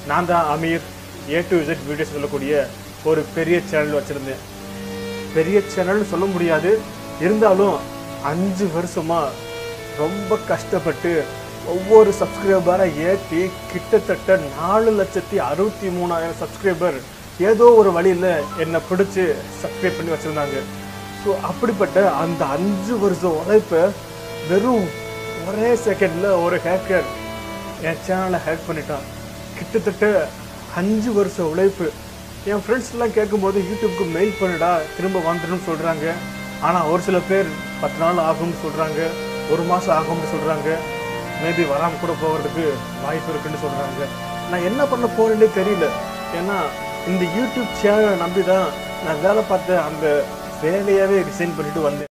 நான் தான் Amir A to Z videos சொல்லக்கூடிய ஒரு பெரிய சேனல் வச்சுருந்தேன் பெரிய சேனல்னு சொல்ல முடியாது இருந்தாலும் அஞ்சு வருஷமா ரொம்ப கஷ்டப்பட்டு ஒவ்வொரு சப்ஸ்கிரைபரை ஏற்றி கிட்டத்தட்ட நாலு லட்சத்தி அறுபத்தி மூணாயிரம் சப்ஸ்கிரைபர் ஏதோ ஒரு வழியில் என்னை பிடிச்சி சப்ஸ்கிரைப் பண்ணி வச்சுருந்தாங்க ஸோ அப்படிப்பட்ட அந்த அஞ்சு வருஷம் உழைப்பை வெறும் ஒரே செகண்டில் ஒரு ஹேக்கர் என் சேனலை ஹேக் பண்ணிட்டான் கிட்டத்தட்ட அஞ்சு வருஷம் உழைப்பு என் ஃப்ரெண்ட்ஸ் எல்லாம் கேட்கும்போது யூடியூப்க்கு மெயில் பண்ணுடா திரும்ப வந்துடும் சொல்கிறாங்க ஆனால் ஒரு சில பேர் பத்து நாள் ஆகும்னு சொல்கிறாங்க ஒரு மாதம் ஆகும்னு சொல்கிறாங்க மேபி வராமல் கூட போகிறதுக்கு வாய்ப்பு இருக்குன்னு சொல்கிறாங்க நான் என்ன பண்ண போறேன்னே தெரியல ஏன்னா இந்த யூடியூப் சேனலை நம்பி தான் நான் வேலை பார்த்த அந்த வேலையாகவே ரிசைன் பண்ணிட்டு வந்தேன்